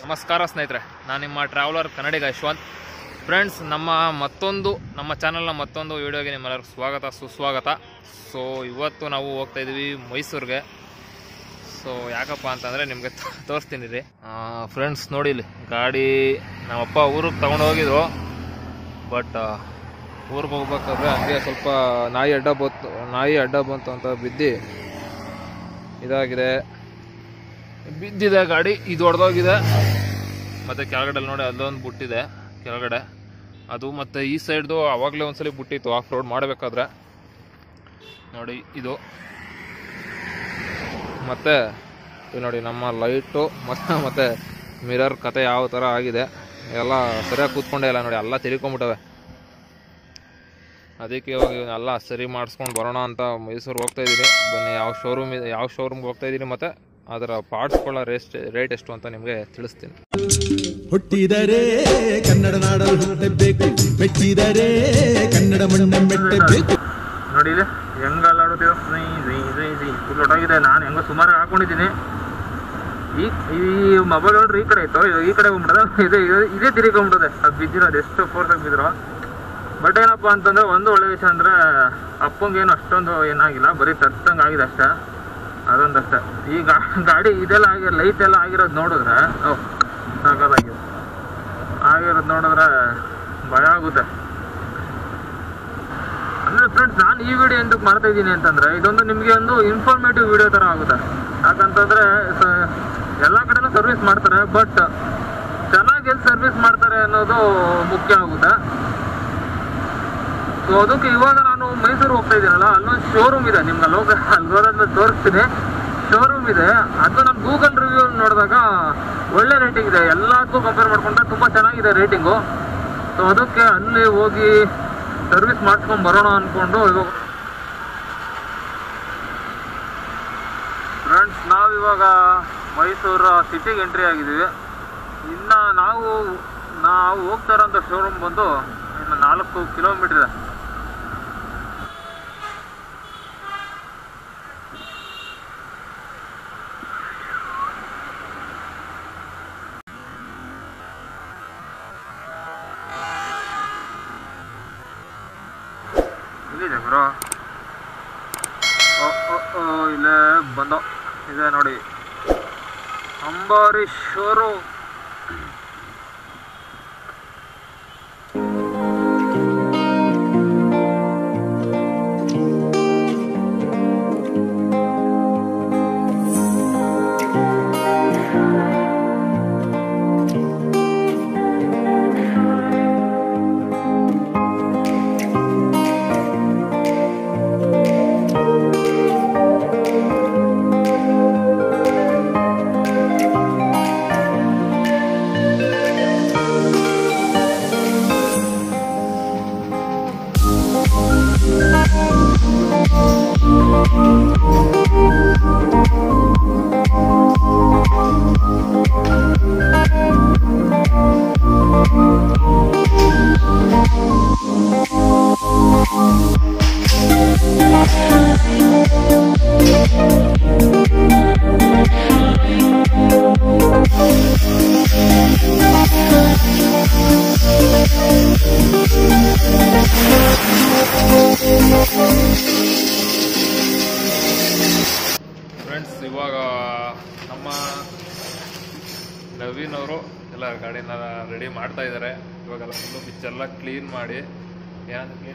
ನಮಸ್ಕಾರ ಸ್ನೇಹಿತರೆ ನಾನು ನಿಮ್ಮ ಟ್ರಾವೆಲರ್ ಕನ್ನಡಿಗ ಯಶವಂತ್ ಫ್ರೆಂಡ್ಸ್ ನಮ್ಮ ಮತ್ತೊಂದು ನಮ್ಮ ಚಾನಲ್ನ ಮತ್ತೊಂದು ವಿಡಿಯೋಗೆ ನಿಮ್ಮೆಲ್ಲರಿಗೂ ಸ್ವಾಗತ ಸುಸ್ವಾಗತ ಸೊ ಇವತ್ತು ನಾವು ಹೋಗ್ತಾ ಇದ್ದೀವಿ ಮೈಸೂರಿಗೆ ಸೊ ಯಾಕಪ್ಪ ಅಂತಂದರೆ ನಿಮಗೆ ತೋರಿಸ್ತೀನಿ ರೀ ಫ್ರೆಂಡ್ಸ್ ನೋಡಿ ಇಲ್ಲಿ ಗಾಡಿ ನಮ್ಮಪ್ಪ ಊರಿಗೆ ತಗೊಂಡು ಹೋಗಿದ್ರು ಬಟ್ ಊರಿಗೆ ಹೋಗ್ಬೇಕಾದ್ರೆ ಹಂಗೆ ಸ್ವಲ್ಪ ನಾಯಿ ಅಡ್ಡ ಬಂತು ನಾಯಿ ಅಡ್ಡ ಬಂತು ಅಂತ ಬಿದ್ದು ಇದಾಗಿದೆ ಬಿದ್ದಿದೆ ಗಾಡಿ ಇದು ಹೊಡೆದೋಗಿದೆ ಮತ್ತು ಕೆಳಗಡೆ ನೋಡಿ ಅಲ್ಲೊಂದು ಬುಟ್ಟಿದೆ ಕೆಳಗಡೆ ಅದು ಮತ್ತು ಈ ಸೈಡ್ದು ಆವಾಗಲೇ ಒಂದ್ಸಲಿ ಬುಟ್ಟಿತ್ತು ಆಫ್ ರೋಡ್ ಮಾಡಬೇಕಾದ್ರೆ ನೋಡಿ ಇದು ಮತ್ತು ಇದು ನೋಡಿ ನಮ್ಮ ಲೈಟು ಮತ್ತು ಮತ್ತು ಮಿರರ್ ಕತೆ ಯಾವ ಥರ ಆಗಿದೆ ಎಲ್ಲ ಸರಿಯಾಗಿ ಕೂತ್ಕೊಂಡೇ ಇಲ್ಲ ನೋಡಿ ಎಲ್ಲ ತಿರ್ಕೊಂಬಿಟ್ಟವೆ ಅದಕ್ಕೆ ಇವಾಗ ಇವನ್ನೆಲ್ಲ ಸರಿ ಮಾಡಿಸ್ಕೊಂಡು ಬರೋಣ ಅಂತ ಮೈಸೂರಿಗೆ ಹೋಗ್ತಾ ಇದ್ದೀನಿ ಬನ್ನಿ ಯಾವ ಶೋರೂಮ್ ಇದೆ ಯಾವ ಶೋರೂಮ್ಗೆ ಹೋಗ್ತಾ ಇದ್ದೀನಿ ಮತ್ತು ಅದರ ಪಾರ್ಟ್ಸ್ಗಳ ರೇಸ್ಟ್ ರೇಟ್ ಎಷ್ಟು ಅಂತ ನಿಮಗೆ ತಿಳಿಸ್ತೀನಿ ಹುಟ್ಟಿದರೆ ಕನ್ನಡ ನಾಡಲು ಹುಟ್ಟಬೇಕು ಮೆಟ್ಟಿದರೆ ಕನ್ನಡ ಮಣ್ಣ ಮೆಟ್ಟಬೇಕು ನೋಡಿ ಇದೆ ಹೆಂಗ ಅಲ್ಲಾಡುತ್ತೀವ ಫುಲ್ ಒಟ್ಟಾಗಿದೆ ನಾನು ಹೆಂಗೋ ಸುಮಾರು ಹಾಕೊಂಡಿದ್ದೀನಿ ಈ ಈ ಮೊಬೈಲ್ ನೋಡ್ರಿ ಈ ಕಡೆ ಇತ್ತು ಇದು ಈ ಕಡೆ ಹೋಗ್ಬಿಡೋದು ಇದು ಇದು- ಇದೇ ತಿರುಗೊಂಬಿಡೋದೆ ಅದು ಬಿದ್ದಿರೋದು ಎಷ್ಟು ಫೋರ್ಸಾಗಿ ಬಿದ್ದಿರೋ ಬಟ್ ಏನಪ್ಪ ಅಂತಂದ್ರೆ ಒಂದು ಒಳ್ಳೆ ವಿಷಯ ಅಂದ್ರೆ ಅಪ್ಪಂಗೇನು ಅಷ್ಟೊಂದು ಏನಾಗಿಲ್ಲ ಬರೀ ತತ್ತಂಗೆ ಆಗಿದೆ ಅಷ್ಟೇ ಅದೊಂದಷ್ಟೇ ಈ ಗಾ- ಗಾಡಿ ಇದೆಲ್ಲ ಆಗಿ ಲೈಟ್ ಎಲ್ಲ ಆಗಿರೋದು ನೋಡಿದ್ರೆ ಓ ಸಾಕಾಗಿದೆ ಆಗಿರೋದು ನೋಡಿದ್ರೆ ಭಯ ಆಗುತ್ತೆ ಅಂದ್ರೆ ಫ್ರೆಂಡ್ಸ್ ನಾನು ಈ ವಿಡಿಯೋ ಎಂತಕ್ಕೆ ಮಾಡ್ತಾ ಇದ್ದೀನಿ ಅಂತಂದ್ರೆ ಇದೊಂದು ನಿಮಗೆ ಒಂದು ಇನ್ಫಾರ್ಮೇಟಿವ್ ವಿಡಿಯೋ ತರ ಆಗುತ್ತೆ ಯಾಕಂತಂದ್ರೆ ಸ- ಎಲ್ಲಾ ಕಡೆನೂ ಸರ್ವಿಸ್ ಮಾಡ್ತಾರೆ ಬಟ್ ಚೆನ್ನಾಗಿ ಎಲ್ಲಿ ಸರ್ವಿಸ್ ಮಾಡ್ತಾರೆ ಅನ್ನೋದು ಮುಖ್ಯ ಆಗುತ್ತೆ ಸೊ ಅದಕ್ಕೆ ಇವಾಗ ನಾನು ಮೈಸೂರು ಹೋಗ್ತಾ ಇದ್ದೀನಲ್ಲ ಅಲ್ಲೊಂದು ಶೋರೂಮ್ ಇದೆ ನಿಮ್ಗೆ ಅಲ್ಲಿ ಹೋಗ ಅಲ್ಲಿ ಹೋದಾದ್ಮೇಲೆ ತೋರಿಸ್ತೀನಿ ಶೋರೂಮ್ ಇದೆ ಅದು ನಾನು ಗೂಗಲ್ ರಿವ್ಯೂ ನೋಡಿದಾಗ ಒಳ್ಳೆ ರೇಟಿಂಗ್ ಇದೆ ಎಲ್ಲದಕ್ಕೂ ಕಂಪೇರ್ ಮಾಡ್ಕೊಂಡ್ರೆ ತುಂಬ ಚೆನ್ನಾಗಿದೆ ರೇಟಿಂಗು ಸೊ ಅದಕ್ಕೆ ಅಲ್ಲಿ ಹೋಗಿ ಸರ್ವಿಸ್ ಮಾಡಿಸ್ಕೊಂಡು ಬರೋಣ ಅಂದ್ಕೊಂಡು ಇವಾಗ ಫ್ರೆಂಡ್ಸ್ ನಾವಿವಾಗ ಮೈಸೂರು ಸಿಟಿಗೆ ಎಂಟ್ರಿ ಆಗಿದ್ದೀವಿ ಇನ್ನು ನಾವು ನಾವು ಹೋಗ್ತಾ ಇರೋಂಥ ಶೋರೂಮ್ ಬಂದು ಇನ್ನು ನಾಲ್ಕು ಕಿಲೋಮೀಟರ್ ಇದೆ ಇಲ್ಲಿದೆ ಬ್ರೋ ಓ ಓ ಓ ಇಲ್ಲೇ ಬಂದೋ ಇದೆ ನೋಡಿ ಅಂಬಾರೀಶ್ ಶೋರು ಫ್ರೆಂಡ್ಸ್ ಇವಾಗ ನಮ್ಮ ನವೀನ್ ಅವರು ಎಲ್ಲ ಗಾಡಿನ ರೆಡಿ ಮಾಡ್ತಾ ಇದ್ದಾರೆ ಇವಾಗೆಲ್ಲ ಫುಲ್ಲು ಬಿಚ್ಚೆಲ್ಲ ಕ್ಲೀನ್ ಮಾಡಿ ಏನಂತ ಕ್ಲೀನ್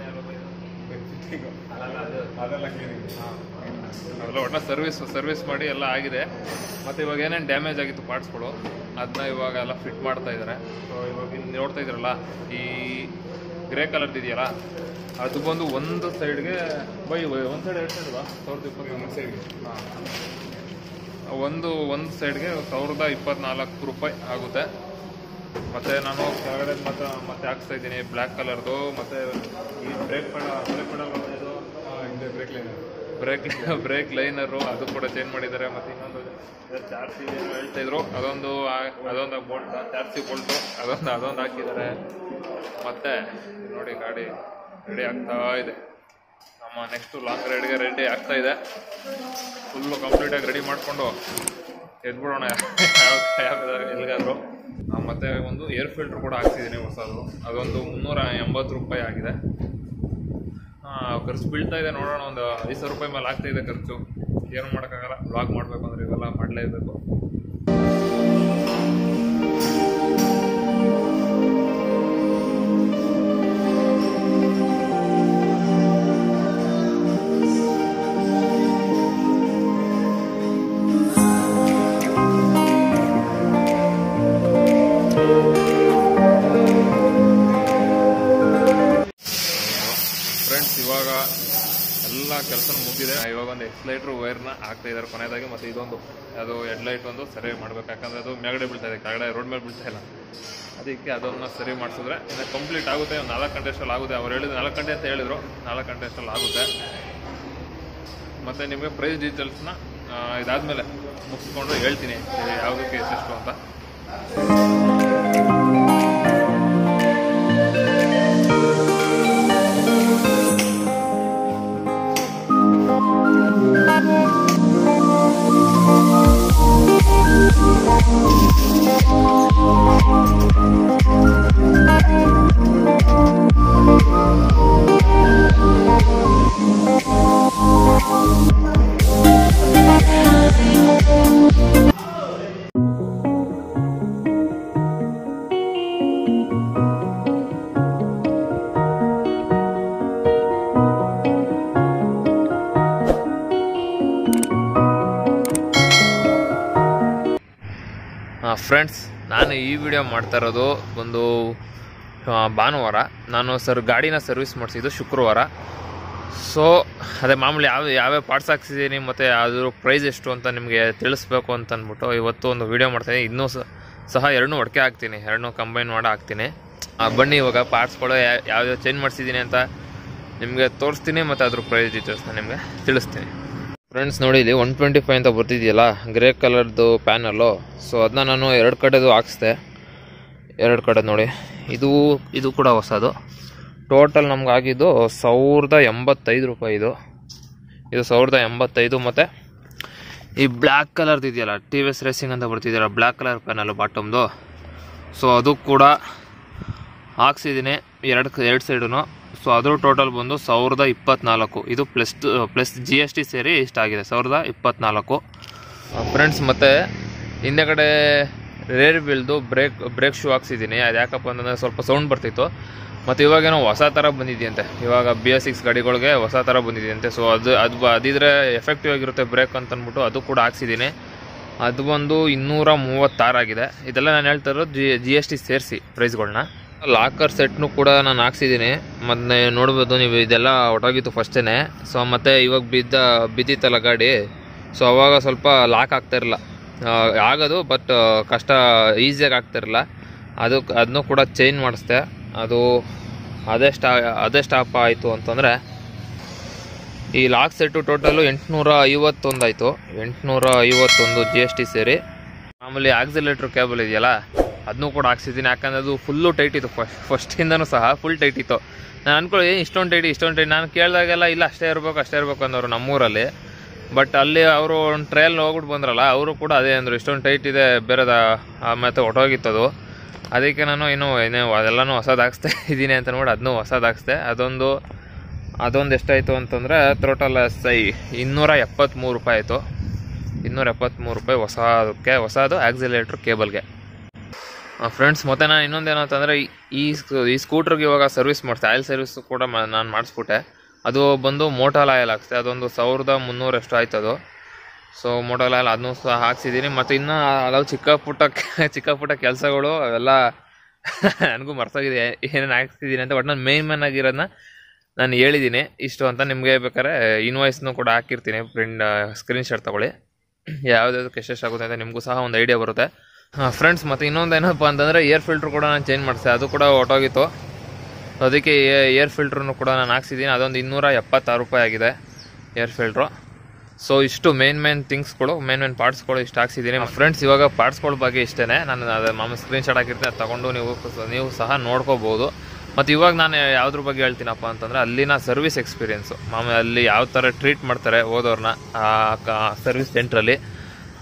ಅವೆಲ್ಲ ಒಟ್ಟ ಸರ್ವಿಸ್ ಸರ್ವಿಸ್ ಮಾಡಿ ಎಲ್ಲ ಆಗಿದೆ ಮತ್ತು ಇವಾಗ ಏನೇನು ಡ್ಯಾಮೇಜ್ ಆಗಿತ್ತು ಪಾರ್ಟ್ಸ್ಗಳು ಅದನ್ನ ಇವಾಗ ಎಲ್ಲ ಫಿಟ್ ಮಾಡ್ತಾ ಇದ್ದಾರೆ ಸೊ ಇವಾಗ ಇಲ್ಲಿ ನೋಡ್ತಾ ಇದ್ರಲ್ಲ ಈ ಗ್ರೇ ಕಲರ್ದು ಇದೆಯಲ್ಲ ಅದು ಬಂದು ಒಂದು ಸೈಡ್ಗೆ ಬೈ ಒಂದು ಸೈಡ್ ಎರಡು ಸೈಡ್ ಸಾವಿರದ ಇಪ್ಪತ್ತೊಂದು ಸೈಡ್ಗೆ ಒಂದು ಒಂದು ಸೈಡ್ಗೆ ಸಾವಿರದ ಇಪ್ಪತ್ನಾಲ್ಕು ರೂಪಾಯಿ ಆಗುತ್ತೆ ಮತ್ತೆ ನಾನು ಕೆಳಗಡೆ ಮತ್ತೆ ಮತ್ತೆ ಹಾಕ್ಸ್ತಾ ಇದ್ದೀನಿ ಬ್ಲ್ಯಾಕ್ ಕಲರ್ದು ಮತ್ತೆ ಈ break pad brake pad brake liner brake brake liner ಅದು ಕೂಡ ಚೇಂಜ್ ಮಾಡಿದ್ದಾರೆ ಮತ್ತೆ ಇನ್ನೊಂದು ಚಾರ್ಸಿ ಹೇಳ್ತಾ ಇದ್ರು ಅದೊಂದು ಆ- ಅದೊಂದು ಬೋಲ್ಟ್ ಚಾರ್ಸಿ ಬೋಲ್ಟು ಅದೊಂದು ಅದೊಂದು ಹಾಕಿದ್ದಾರೆ ಮತ್ತೆ ನೋಡಿ ಗಾಡಿ ರೆಡಿ ಆಗ್ತಾ ಇದೆ ನಮ್ಮ ನೆಕ್ಸ್ಟ್ ಲಾಂಗ್ ರೈಡ್ಗೆ ರೆಡಿ ಆಗ್ತಾ ಇದೆ ಫುಲ್ಲು ಕಂಪ್ಲೀಟಾಗಿ ರೆಡಿ ಮಾಡಿಕೊಂಡು ಎದ್ಬಿಡೋಣ ಯಾವ ಯಾವ ಎಲ್ಲಿಗಾದ್ರು ಆ, ಮತ್ತೆ ಒಂದು ಏರ್ ಫಿಲ್ಟ್ರ್ ಕೂಡ ಹಾಕ್ಸಿದ್ದೀನಿ ಹೊಸದು ಅದೊಂದು ಮುನ್ನೂರ ಎಂಬತ್ತು ರೂಪಾಯಿ ಆಗಿದೆ ಆ, ಖರ್ಚು ಬೀಳ್ತಾ ಇದೆ ನೋಡೋಣ ಒಂದು ಐದು ಸಾವಿರ ರೂಪಾಯಿ ಮೇಲೆ ಆಗ್ತಾ ಇದೆ ಖರ್ಚು ಏನು ಮಾಡೋಕ್ಕಾಗಲ್ಲ ಬ್ಲಾಗ್ ಮಾಡಬೇಕು ಅಂದ್ರೆ ಇವೆಲ್ಲ ಮಾಡಲೇಬೇಕು ಫ್ರೆಂಡ್ಸ್ ಇವಾಗ ಎಲ್ಲ ಕೆಲಸ ಮುಗಿದಿದೆ ಇವಾಗ ಒಂದು ಎಕ್ಸ್ಲೈಟ್ರ್ ವೈರ್ನ ಹಾಕ್ತಾ ಇದ್ದಾರೆ ಕೊನೆಯದಾಗಿ ಮತ್ತೆ ಇದೊಂದು ಅದು ಹೆಡ್ಲೈಟ್ ಒಂದು ಸರಿ ಮಾಡ್ಬೇಕು ಯಾಕಂದ್ರೆ ಅದು ಮೇಲ್ಗಡೆ ಬೀಳ್ತಾ ಇದೆ ಕೆಳಗಡೆ ರೋಡ್ ಮೇಲೆ ಬೀಳ್ತಾ ಇಲ್ಲ ಅದಕ್ಕೆ ಅದನ್ನು ಸರಿ ಮಾಡಿಸಿದ್ರೆ ಇನ್ನು ಕಂಪ್ಲೀಟ್ ಆಗುತ್ತೆ ಒಂದು ನಾಲ್ಕು ಗಂಟೆ ಅಷ್ಟಲ್ಲಿ ಆಗುತ್ತೆ ಅವ್ರು ಹೇಳಿದ್ರು ನಾಲ್ಕು ಗಂಟೆ ಅಂತ ಹೇಳಿದ್ರು ನಾಲ್ಕು ಗಂಟೆ ಅಷ್ಟಲ್ಲಿ ಆಗುತ್ತೆ ಮತ್ತು ನಿಮಗೆ ಪ್ರೈಸ್ ಡೀಟೇಲ್ಸ್ನ ಇದಾದಮೇಲೆ ಮುಗಿಸ್ಕೊಂಡು ಹೇಳ್ತೀನಿ ಯಾವುದಕ್ಕೆ ಎಷ್ಟೆಷ್ಟು ಅಂತ ಫ್ರೆಂಡ್ಸ್ ನಾನು ಈ ವಿಡಿಯೋ ಮಾಡ್ತಾ ಇರೋದು ಒಂದು ಆ, ಭಾನುವಾರ ನಾನು ಸರ್ ಗಾಡಿನ ಸರ್ವಿಸ್ ಮಾಡಿಸಿದ್ದು ಶುಕ್ರವಾರ ಸೊ ಅದೇ ಮಾಮೂಲಿ ಯಾವ ಯಾವ್ಯಾವ ಪಾರ್ಟ್ಸ್ ಹಾಕ್ಸಿದ್ದೀನಿ ಮತ್ತು ಅದ್ರ ಪ್ರೈಸ್ ಎಷ್ಟು ಅಂತ ನಿಮಗೆ ತಿಳಿಸ್ಬೇಕು ಅಂತ ಅಂದ್ಬಿಟ್ಟು ಇವತ್ತು ಒಂದು ವಿಡಿಯೋ ಮಾಡ್ತೀನಿ ಇನ್ನೂ ಸ- ಸಹ ಎರಡನ್ನೂ ಒಡಕೆ ಹಾಕ್ತೀನಿ ಎರಡನ್ನೂ ಕಂಬೈನ್ ಮಾಡಿ ಹಾಕ್ತೀನಿ ಆ, ಬನ್ನಿ ಇವಾಗ ಪಾರ್ಟ್ಸ್ಗಳು ಯಾವ್ಯಾವ ಚೇಂಜ್ ಮಾಡಿಸಿದ್ದೀನಿ ಅಂತ ನಿಮಗೆ ತೋರಿಸ್ತೀನಿ ಮತ್ತು ಅದ್ರ ಪ್ರೈಸ್ ಡೀಟೇಲ್ಸ್ನ ನಿಮಗೆ ತಿಳಿಸ್ತೀನಿ ಫ್ರೆಂಡ್ಸ್ ನೋಡಿ ಇಲ್ಲಿ ಒನ್ ಟ್ವೆಂಟಿ ಫೈವ್ ಅಂತ ಬರ್ತಿದೆಯಲ್ಲ ಗ್ರೇ ಕಲರ್ದು ಪ್ಯಾನಲ್ಲು ಸೊ ಅದನ್ನ ನಾನು ಎರಡು ಕಡೆದು ಹಾಕ್ಸ್ದೆ ಎರಡು ಕಡೆ ನೋಡಿ ಇದು ಇದು ಕೂಡ ಹೊಸದು ಟೋಟಲ್ ನಮ್ಗೆ ಆಗಿದ್ದು ಸಾವಿರದ ಎಂಬತ್ತೈದು ರೂಪಾಯಿ ಇದು ಇದು ಸಾವಿರದ ಎಂಬತ್ತೈದು ಮತ್ತು ಈ ಬ್ಲ್ಯಾಕ್ ಕಲರ್ದು ಇದೆಯಲ್ಲ ಟಿ ವಿ ಎಸ್ ರೇಸಿಂಗ್ ಅಂತ ಬರ್ತಿದೆಯಲ್ಲ ಬ್ಲ್ಯಾಕ್ ಕಲರ್ ಪ್ಯಾನಲ್ಲು ಬಾಟಮ್ದು ಸೊ ಅದು ಕೂಡ ಹಾಕ್ಸಿದ್ದೀನಿ ಎರಡು ಎರಡು ಸೈಡು ಸೊ ಅದ್ರ ಟೋಟಲ್ ಬಂದು ಸಾವಿರದ ಇಪ್ಪತ್ನಾಲ್ಕು ಇದು plus plus G S T ಸೇರಿ ಇಷ್ಟಾಗಿದೆ ಸಾವಿರದ ಇಪ್ಪತ್ನಾಲ್ಕು ಫ್ರೆಂಡ್ಸ್ ಮತ್ತು ಹಿಂದೆಗಡೆ ರೇರ್ ಬಿಲ್ದು ಬ್ರೇಕ್ ಬ್ರೇಕ್ ಶೂ ಹಾಕ್ಸಿದ್ದೀನಿ ಅದು ಯಾಕಪ್ಪ ಅಂತಂದರೆ ಸ್ವಲ್ಪ ಸೌಂಡ್ ಬರ್ತಿತ್ತು ಮತ್ತು ಇವಾಗೇನೋ ಹೊಸ ಥರ ಬಂದಿದೆಯಂತೆ ಇವಾಗ ಬಿ ಎಸ್ ಸಿಕ್ಸ್ ಗಾಡಿಗಳಿಗೆ ಹೊಸ ಥರ ಬಂದಿದೆಯಂತೆ ಸೊ ಅದು ಅದು ಬ- ಅದಿದ್ರೆ ಎಫೆಕ್ಟಿವ್ ಆಗಿರುತ್ತೆ ಬ್ರೇಕ್ ಅಂತ ಅಂದ್ಬಿಟ್ಟು ಅದು ಕೂಡ ಹಾಕ್ಸಿದ್ದೀನಿ ಅದು ಬಂದು ಇನ್ನೂರ ಮೂವತ್ತಾರಾಗಿದೆ ಇದೆಲ್ಲ ನಾನು ಹೇಳ್ತಾ ಇರೋದು ಜಿ ಜಿ ಎಸ್ ಟಿ ಸೇರಿಸಿ ಪ್ರೈಸ್ಗಳನ್ನ ಲಾಕರ್ ಸೆಟ್ನು ಕೂಡ ನಾನು ಹಾಕ್ಸಿದ್ದೀನಿ ಮತ್ತು ನೋಡ್ಬೋದು ನೀವು ಇದೆಲ್ಲ ಹೊಟ್ಟೋಗಿತ್ತು ಫಸ್ಟೇ ಸೊ ಮತ್ತು ಇವಾಗ ಬಿದ್ದ ಬಿದ್ದಿತ್ತಲ್ಲ ಗಾಡಿ ಸೊ ಅವಾಗ ಸ್ವಲ್ಪ ಲಾಕ್ ಆಗ್ತಾ ಇರಲಿಲ್ಲ ಆಗೋದು ಬಟ್ ಕಷ್ಟ ಈಸಿಯಾಗಿ ಆಗ್ತಿರಲಿಲ್ಲ ಅದು ಅದನ್ನು ಕೂಡ ಚೇಂಜ್ ಮಾಡಿಸ್ದೆ ಅದು ಅದೇ ಸ್ಟಾ ಅದೇ ಸ್ಟಾಪ್ ಆಯಿತು ಅಂತಂದರೆ ಈ ಲಾಕ್ ಸೆಟ್ಟು ಟೋಟಲು ಎಂಟುನೂರ ಐವತ್ತೊಂದು ಆಯಿತು ಎಂಟುನೂರ ಐವತ್ತೊಂದು ಜಿ ಎಸ್ ಟಿ ಸೇರಿ ಆಮೇಲೆ ಆಕ್ಸಿಲೇಟ್ರ್ ಕೇಬಲ್ ಇದೆಯಲ್ಲ ಅದನ್ನೂ ಕೂಡ ಹಾಕ್ಸಿದ್ದೀನಿ ಯಾಕಂದರೆ ಅದು ಫುಲ್ಲು ಟೈಟ್ ಇತ್ತು ಫಸ್ಟ್ ಫಸ್ಟಿಂದನೂ ಸಹ ಫುಲ್ ಟೈಟ್ ಇತ್ತು ನಾನು ಅನ್ಕೊಳ್ಳಿ ಇಷ್ಟೊಂದು ಟೈಟ್ ಇಷ್ಟೊಂದು ಟೈಟ್ ನಾನು ಕೇಳಿದಾಗೆಲ್ಲ ಇಲ್ಲ ಅಷ್ಟೇ ಇರಬೇಕು ಅಷ್ಟೇ ಇರಬೇಕು ಅಂದವರು ನಮ್ಮೂರಲ್ಲಿ ಬಟ್ ಅಲ್ಲಿ ಅವರು ಒಂದು ಟ್ರಯಲ್ ಹೋಗ್ಬಿಟ್ಟು ಬಂದ್ರಲ್ಲ ಅವರು ಕೂಡ ಅದೇ ಅಂದರು ಇಷ್ಟೊಂದು ಟೈಟ್ ಇದೆ ಬೇರೆದ ಮತ್ತು ಹೊಟ್ಟೋಗಿತ್ತದು ಅದಕ್ಕೆ ನಾನು ಇನ್ನು ಏನು ಅದೆಲ್ಲನೂ ಹೊಸದು ಹಾಕ್ಸ್ತಾ ಇದ್ದೀನಿ ಅಂತ ನೋಡಿ ಅದನ್ನೂ ಹೊಸದು ಹಾಕ್ಸ್ದೆ ಅದೊಂದು ಅದೊಂದು ಎಷ್ಟಾಯಿತು ಅಂತಂದರೆ ಟೋಟಲ್ ಸೈ ಇನ್ನೂರ ಎಪ್ಪತ್ತ್ಮೂರು ರೂಪಾಯಿ ಆಯಿತು ಇನ್ನೂರ ಎಪ್ಪತ್ತ್ಮೂರು ರೂಪಾಯಿ ಹೊಸದಕ್ಕೆ ಹೊಸದು ಆಕ್ಸಿಲೇಟ್ರ್ ಕೇಬಲ್ಗೆ ಫ್ರೆಂಡ್ಸ್ ಮತ್ತೆ ನಾನು ಇನ್ನೊಂದು ಏನಂತಂದರೆ ಈ ಸ್ಕೂ- ಈ ಸ್ಕೂಟ್ರಿಗೆ ಇವಾಗ ಸರ್ವಿಸ್ ಮಾಡಿಸ್ದೆ ಆಯಿಲ್ ಸರ್ವಿಸ್ ಕೂಡ ನಾನು ಮಾಡಿಸ್ಬಿಟ್ಟೆ ಅದು ಬಂದು ಮೋಟಾಲ್ ಆಯಿಲ್ ಹಾಕ್ಸ್ದೆ ಅದೊಂದು ಸಾವಿರದ ಮುನ್ನೂರಷ್ಟು ಆಯ್ತು ಅದು ಸೊ ಮೋಟಾಲ್ ಆಯಿಲ್ ಅದನ್ನೂ ಸಹ ಹಾಕ್ಸಿದ್ದೀನಿ ಮತ್ತು ಇನ್ನೂ ಹಲವು ಚಿಕ್ಕ ಪುಟ್ಟ ಚಿಕ್ಕ ಪುಟ್ಟ ಕೆಲಸಗಳು ಅವೆಲ್ಲ ನನಗೂ ಮರ್ತೋಗಿದೆ ಏನೇನು ಹಾಕ್ಸಿದ್ದೀನಿ ಅಂತ ಬಟ್ ನಾನು ಮೇನ್ ಮೇನ್ ಆಗಿರೋದನ್ನ ನಾನು ಹೇಳಿದ್ದೀನಿ ಇಷ್ಟು ಅಂತ ನಿಮಗೆ ಬೇಕಾದ್ರೆ ಇನ್ವಾಯ್ಸ್ನು ಕೂಡ ಹಾಕಿರ್ತೀನಿ ಪ್ರಿಂಟ್ ಸ್ಕ್ರೀನ್ ಶಾಟ್ ತೊಗೊಳ್ಳಿ ಯಾವುದಾದಕ್ಕೆ ಎಷ್ಟೆಷ್ಟಾಗುತ್ತೆ ಅಂತ ನಿಮಗೂ ಸಹ ಒಂದು ಐಡಿಯಾ ಬರುತ್ತೆ ಫ್ರೆಂಡ್ಸ್ ಮತ್ತು ಇನ್ನೊಂದು ಏನಪ್ಪ ಅಂತಂದರೆ ಏರ್ ಫಿಲ್ಟ್ರ್ ಕೂಡ ನಾನು ಚೇಂಜ್ ಮಾಡಿಸಿದೆ ಅದು ಕೂಡ ಹೊಟ್ಟೋಗಿತ್ತು ಅದಕ್ಕೆ ಏರ್ ಫಿಲ್ಟ್ರನ್ನು ಕೂಡ ನಾನು ಹಾಕ್ಸಿದ್ದೀನಿ ಅದೊಂದು ಇನ್ನೂರ ಎಪ್ಪತ್ತಾರು ರೂಪಾಯಿ ಆಗಿದೆ ಏರ್ ಫಿಲ್ಟ್ರು ಸೊ ಇಷ್ಟು ಮೇನ್ ಮೇನ್ ಥಿಂಗ್ಸ್ಗಳು ಮೇನ್ ಮೇನ್ ಪಾರ್ಟ್ಸ್ಗಳು ಇಷ್ಟು ಹಾಕ್ಸಿದ್ದೀನಿ ಫ್ರೆಂಡ್ಸ್ ಇವಾಗ ಪಾರ್ಟ್ಸ್ಗಳ ಬಗ್ಗೆ ಇಷ್ಟೇ ನಾನು ಅದು ಮಾಮೂಲಿ ಸ್ಕ್ರೀನ್ ಶಾಟ್ ಹಾಕಿರ್ತೀನಿ ಅದು ತೊಗೊಂಡು ನೀವು ನೀವು ಸಹ ನೋಡ್ಕೋಬೋದು ಮತ್ತು ಇವಾಗ ನಾನು ಯಾವುದ್ರ ಬಗ್ಗೆ ಹೇಳ್ತೀನಪ್ಪ ಅಂತಂದರೆ ಅಲ್ಲಿನ ಸರ್ವಿಸ್ ಎಕ್ಸ್ಪೀರಿಯೆನ್ಸು ಮಾಮೂಲಿ ಅಲ್ಲಿ ಯಾವ ಥರ ಟ್ರೀಟ್ ಮಾಡ್ತಾರೆ ಓದೋರ್ನ ಸರ್ವಿಸ್ ಸೆಂಟ್ರಲ್ಲಿ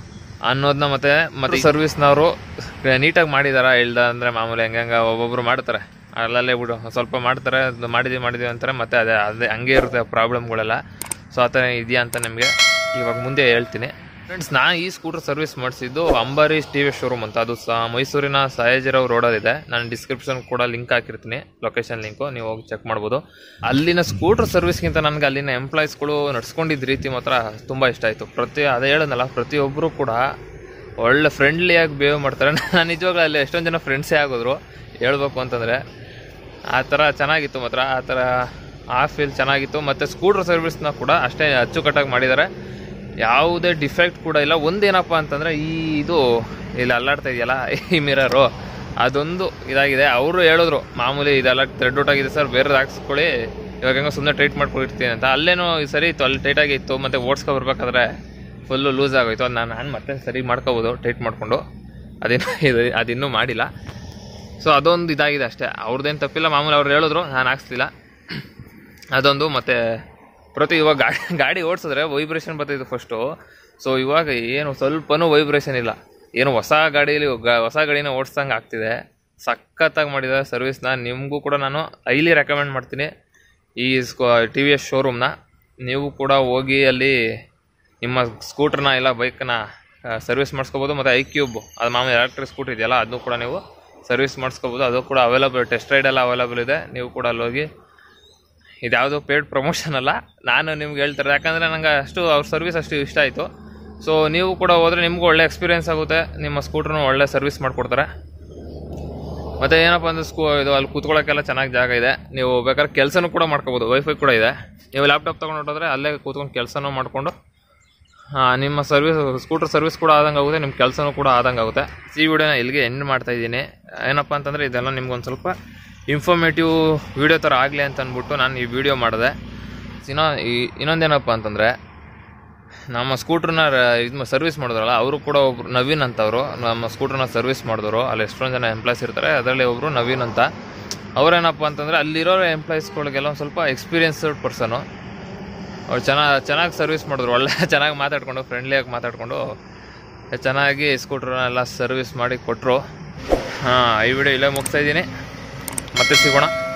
ಅನ್ನೋದನ್ನ ಮತ್ತೆ ಮತ್ತೆ ಸರ್ವಿಸ್ನವರು ನೀಟಾಗಿ ಮಾಡಿದಾರ ಇಲ್ದ ಅಂದರೆ ಮಾಮೂಲಿ ಹೆಂಗೆ ಒಬ್ಬೊಬ್ರು ಮಾಡ್ತಾರೆ ಅಲ್ಲಲ್ಲೇ ಬಿಡು ಸ್ವಲ್ಪ ಮಾಡ್ತಾರೆ ಅದು ಮಾಡಿದೀವಿ ಮಾಡಿದೀವಿ ಅಂತಾರೆ ಮತ್ತೆ ಅದೇ ಅದೇ ಹಂಗೆ ಇರುತ್ತೆ ಪ್ರಾಬ್ಲಮ್ಗಳೆಲ್ಲ ಸೊ ಆ ಥರ ಇದೆಯಾ ಅಂತ ನಿಮಗೆ ಇವಾಗ ಮುಂದೆ ಹೇಳ್ತೀನಿ ಫ್ರೆಂಡ್ಸ್ ನಾನು ಈ ಸ್ಕೂಟರ್ ಸರ್ವಿಸ್ ಮಾಡಿಸಿದ್ದು ಅಂಬರೀಶ್ ಟಿ ವಿ ಶೋರೂಮ್ ಅಂತ ಅದು ಸಹ ಮೈಸೂರಿನ ಸಯಾಜಿರಾವ್ ರೋಡಲ್ಲಿದೆ ನಾನು ಡಿಸ್ಕ್ರಿಪ್ಷನ್ ಕೂಡ ಲಿಂಕ್ ಹಾಕಿರ್ತೀನಿ ಲೊಕೇಶನ್ ಲಿಂಕು ನೀವು ಹೋಗಿ ಚೆಕ್ ಮಾಡ್ಬೋದು ಅಲ್ಲಿನ ಸ್ಕೂಟರ್ ಸರ್ವಿಸ್ಗಿಂತ ನನಗೆ ಅಲ್ಲಿನ ಎಂಪ್ಲಾಯೀಸ್ಗಳು ನಡ್ಸ್ಕೊಂಡಿದ್ದ ರೀತಿ ಮಾತ್ರ ತುಂಬ ಇಷ್ಟ ಆಯಿತು ಪ್ರತಿ ಅದೇ ಹೇಳೋದಲ್ಲ ಪ್ರತಿಯೊಬ್ಬರು ಕೂಡ ಒಳ್ಳೆ ಫ್ರೆಂಡ್ಲಿಯಾಗಿ ಬಿಹೇವ್ ಮಾಡ್ತಾರೆ ನಾನು ನಿಜವಾಗ್ಲೂ ಅಲ್ಲಿ ಎಷ್ಟೊಂದು ಜನ ಫ್ರೆಂಡ್ಸೇ ಆಗೋದ್ರು ಹೇಳ್ಬೇಕು ಅಂತಂದರೆ ಆ ಥರ ಚೆನ್ನಾಗಿತ್ತು ಮಾತ್ರ ಆ ಥರ ಆ ಫೀಲ್ ಚೆನ್ನಾಗಿತ್ತು ಮತ್ತು ಸ್ಕೂಟರ್ ಸರ್ವಿಸ್ನ ಕೂಡ ಅಷ್ಟೇ ಅಚ್ಚುಕಟ್ಟಾಗಿ ಮಾಡಿದ್ದಾರೆ ಯಾವುದೇ ಡಿಫೆಕ್ಟ್ ಕೂಡ ಇಲ್ಲ ಒಂದೇನಪ್ಪ ಅಂತಂದರೆ ಈ ಇದು ಇಲ್ಲಿ ಅಲ್ಲಾಡ್ತಾ ಇದೆಯಲ್ಲ ಈ ಮಿರರು ಅದೊಂದು ಇದಾಗಿದೆ ಅವರು ಹೇಳಿದ್ರು ಮಾಮೂಲಿ ಇದೆಲ್ಲ ಥ್ರೆಡ್ ಔಟ್ ಆಗಿದೆ ಸರ್ ಬೇರೆ ಹಾಕ್ಸ್ಕೊಳ್ಳಿ ಇವಾಗ ಹೆಂಗೋ ಸುಮ್ಮನೆ ಟೈಟ್ ಮಾಡ್ಕೊಂಡಿರ್ತೀನಿ ಅಂತ ಅಲ್ಲೇನೋ ಸರಿ ಇತ್ತು ಅಲ್ಲಿ ಟೈಟಾಗಿ ಇತ್ತು ಮತ್ತು ಓಡಿಸ್ಕೊ ಬರ್ಬೇಕಾದ್ರೆ ಫುಲ್ಲು ಲೂಸ್ ಆಗೋಯ್ತು ಅದು ನಾನು ನಾನು ಮತ್ತೆ ಸರಿ ಮಾಡ್ಕೋಬೋದು ಟೈಟ್ ಮಾಡಿಕೊಂಡು ಅದಿನ್ನೂ ಇದು ಅದಿನ್ನೂ ಮಾಡಿಲ್ಲ ಸೊ ಅದೊಂದು ಇದಾಗಿದೆ ಅಷ್ಟೇ ಅವ್ರದ್ದೇನು ತಪ್ಪಿಲ್ಲ ಮಾಮೂಲಿ ಅವ್ರು ಹೇಳಿದ್ರು ನಾನು ಹಾಕ್ಸ್ತಿಲ್ಲ ಅದೊಂದು ಮತ್ತು ಪ್ರತಿ ಇವಾಗ ಗಾಡಿ ಗಾಡಿ ಓಡಿಸಿದ್ರೆ ವೈಬ್ರೇಷನ್ ಬರ್ತಿತ್ತು ಫಸ್ಟು ಸೊ ಇವಾಗ ಏನು ಸ್ವಲ್ಪನೂ ವೈಬ್ರೇಷನ್ ಇಲ್ಲ ಏನು ಹೊಸ ಗಾಡೀಲಿ ಗ- ಹೊಸ ಗಾಡಿನ ಓಡಿಸ್ದಂಗೆ ಆಗ್ತಿದೆ ಸಖತ್ತಾಗಿ ಮಾಡಿದ್ದಾರೆ ಸರ್ವಿಸ್ನ ನಿಮಗೂ ಕೂಡ ನಾನು ಹೈಲಿ ರೆಕಮೆಂಡ್ ಮಾಡ್ತೀನಿ ಈ ಟಿ ವಿ ಎಸ್ ಶೋರೂಮ್ನ ನೀವು ಕೂಡ ಹೋಗಿ ಅಲ್ಲಿ ನಿಮ್ಮ ಸ್ಕೂಟ್ರನ್ನ ಇಲ್ಲ ಬೈಕ್ನ ಸರ್ವಿಸ್ ಮಾಡಿಸ್ಕೋಬೋದು ಮತ್ತು ಐ ಕ್ಯೂಬ್ ಅದು ಮಾಮೂಲಿ ಎಲೆಕ್ಟ್ರಿಕ್ ಸ್ಕೂಟ್ರ್ ಇದೆಯಲ್ಲ ಅದನ್ನು ಕೂಡ ನೀವು ಸರ್ವಿಸ್ ಮಾಡಿಸ್ಕೋಬೋದು ಅದು ಕೂಡ ಅವೈಲಬಲ್ ಟೆಸ್ಟ್ ರೈಡ್ ಎಲ್ಲ ಅವೈಲಬಲ್ ಇದೆ ನೀವು ಕೂಡ ಅಲ್ಲಿ ಹೋಗಿ ಇದ್ಯಾವುದೋ ಪೇಡ್ ಪ್ರಮೋಷನ್ ಅಲ್ಲ ನಾನು ನಿಮ್ಗೆ ಹೇಳ್ತಾರೆ ಯಾಕಂದರೆ ನಂಗೆ ಅಷ್ಟು ಅವ್ರ ಸರ್ವಿಸ್ ಅಷ್ಟು ಇಷ್ಟ ಆಯಿತು ಸೊ ನೀವು ಕೂಡ ಹೋದರೆ ನಿಮಗೂ ಒಳ್ಳೆ ಎಕ್ಸ್ಪೀರಿಯನ್ಸ್ ಆಗುತ್ತೆ ನಿಮ್ಮ ಸ್ಕೂಟ್ರನ್ನು ಒಳ್ಳೆ ಸರ್ವಿಸ್ ಮಾಡಿಕೊಡ್ತಾರೆ ಮತ್ತು ಏನಪ್ಪ ಅಂದರೆ ಸ್ಕೂ ಇದು ಅಲ್ಲಿ ಕೂತ್ಕೊಳ್ಳೋಕ್ಕೆಲ್ಲ ಚೆನ್ನಾಗಿ ಜಾಗ ಇದೆ ನೀವು ಬೇಕಾದ್ರೆ ಕೆಲಸನೂ ಕೂಡ ಮಾಡ್ಕೋಬೋದು ವೈಫೈ ಕೂಡ ಇದೆ ನೀವು ಲ್ಯಾಪ್ಟಾಪ್ ತೊಗೊಂಡು ಹೊರಟೋದ್ರೆ ಅಲ್ಲೇ ಕೂತ್ಕೊಂಡು ಕೆಲಸನೂ ಮಾಡಿಕೊಂಡು ನಿಮ್ಮ ಸರ್ವಿಸ್ ಸ್ಕೂಟರ್ ಸರ್ವಿಸ್ ಕೂಡ ಆದಂಗೆ ಆಗುತ್ತೆ ನಿಮ್ಮ ಕೆಲಸನೂ ಕೂಡ ಆದಂಗೆ ಆಗುತ್ತೆ ಈ ವಿಡಿಯೋನ ಇಲ್ಲಿಗೆ ಎಂಡ್ ಮಾಡ್ತಾ ಇದ್ದೀನಿ ಏನಪ್ಪ ಅಂತಂದರೆ ಇದೆಲ್ಲ ನಿಮ್ಗೊಂದು ಸ್ವಲ್ಪ ಇನ್ಫಾರ್ಮೇಟಿವ್ ವಿಡಿಯೋ ಥರ ಆಗಲಿ ಅಂತ ಅಂದ್ಬಿಟ್ಟು ನಾನು ಈ ವಿಡಿಯೋ ಮಾಡಿದೆ ಇನ್ನೊ ಈ ಇನ್ನೊಂದೇನಪ್ಪ ಅಂತಂದರೆ ನಮ್ಮ ಸ್ಕೂಟ್ರನ್ನ ಇದು ಸರ್ವಿಸ್ ಮಾಡಿದ್ರಲ್ಲ ಅವರು ಕೂಡ ಒಬ್ರು ನವೀನ್ ಅಂತವರು ನಮ್ಮ ಸ್ಕೂಟ್ರನ್ನ ಸರ್ವಿಸ್ ಮಾಡಿದವರು ಅಲ್ಲಿ ಎಷ್ಟೊಂದು ಜನ ಎಂಪ್ಲಾಯ್ಸ್ ಇರ್ತಾರೆ ಅದರಲ್ಲಿ ಒಬ್ಬರು ನವೀನ್ ಅಂತ ಅವ್ರೇನಪ್ಪ ಅಂತಂದರೆ ಅಲ್ಲಿರೋ ಎಂಪ್ಲಾಯೀಸ್ಗಳಿಗೆಲ್ಲ ಒಂದು ಸ್ವಲ್ಪ ಎಕ್ಸ್ಪೀರಿಯನ್ಸ್ಡ್ ಪರ್ಸನು ಅವ್ರು ಚೆನ್ನಾಗಿ ಚೆನ್ನಾಗಿ ಸರ್ವಿಸ್ ಮಾಡಿದ್ರು ಒಳ್ಳೆ ಚೆನ್ನಾಗಿ ಮಾತಾಡ್ಕೊಂಡು ಫ್ರೆಂಡ್ಲಿಯಾಗಿ ಮಾತಾಡಿಕೊಂಡು ಚೆನ್ನಾಗಿ ಸ್ಕೂಟ್ರನ್ನೆಲ್ಲ ಸರ್ವಿಸ್ ಮಾಡಿ ಕೊಟ್ಟರು ಹಾಂ ಈ ವಿಡಿಯೋ ಇಲ್ಲೇ ಮುಗಿಸ್ತಾ ಇದ್ದೀನಿ ಮತ್ತೆ ಸಿಗೋಣ